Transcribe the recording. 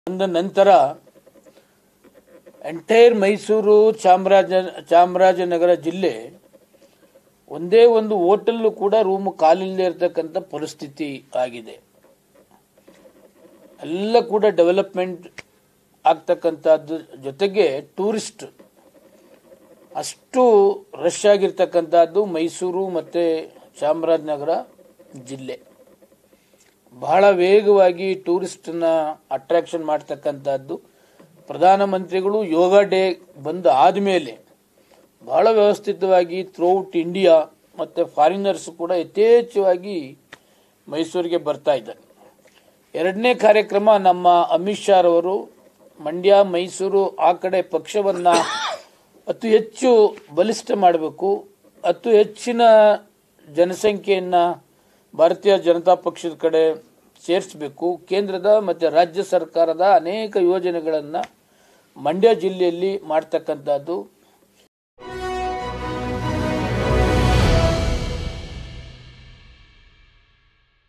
ಬಂದ ನಂತರ ಎಂಟೈರ್ ಮೈಸೂರು ಚಾಮರಾಜ ಚಾಮರಾಜನಗರ ಜಿಲ್ಲೆ ಒಂದೇ ಒಂದು ಹೋಟೆಲ್ ಕೂಡ ರೂಮ್ ಖಾಲಿಲ್ಲದೆ ಇರತಕ್ಕಂಥ ಪರಿಸ್ಥಿತಿ ಆಗಿದೆ ಎಲ್ಲ ಕೂಡ ಡೆವಲಪ್ಮೆಂಟ್ ಆಗ್ತಕ್ಕಂಥದ್ದು ಜೊತೆಗೆ ಟೂರಿಸ್ಟ್ ಅಷ್ಟು ರಶ್ ಆಗಿರ್ತಕ್ಕಂಥದ್ದು ಮೈಸೂರು ಮತ್ತು ಚಾಮರಾಜನಗರ ಜಿಲ್ಲೆ ಬಹಳ ವೇಗವಾಗಿ ಟೂರಿಸ್ಟನ್ನ ಅಟ್ರಾಕ್ಷನ್ ಮಾಡ್ತಕ್ಕಂಥದ್ದು ಪ್ರಧಾನಮಂತ್ರಿಗಳು ಯೋಗ ಡೇ ಬಂದ ಆದಮೇಲೆ ಬಹಳ ವ್ಯವಸ್ಥಿತವಾಗಿ ಥ್ರೂಔಟ್ ಇಂಡಿಯಾ ಮತ್ತು ಫಾರಿನರ್ಸ್ ಕೂಡ ಯಥೇಚ್ಛವಾಗಿ ಮೈಸೂರಿಗೆ ಬರ್ತಾ ಇದ್ದಾರೆ ಎರಡನೇ ಕಾರ್ಯಕ್ರಮ ನಮ್ಮ ಅಮಿತ್ ಶಾ ರವರು ಮಂಡ್ಯ ಮೈಸೂರು ಆ ಕಡೆ ಪಕ್ಷವನ್ನ ಅತಿ ಹೆಚ್ಚು ಬಲಿಷ್ಠ ಮಾಡಬೇಕು ಅತಿ ಹೆಚ್ಚಿನ ಜನಸಂಖ್ಯೆಯನ್ನ ಭಾರತೀಯ ಜನತಾ ಪಕ್ಷದ ಕಡೆ ಸೇರಿಸಬೇಕು ಕೇಂದ್ರದ ಮತ್ತು ರಾಜ್ಯ ಸರ್ಕಾರದ ಅನೇಕ ಯೋಜನೆಗಳನ್ನು ಮಂಡ್ಯ ಜಿಲ್ಲೆಯಲ್ಲಿ ಮಾಡ್ತಕ್ಕಂಥದ್ದು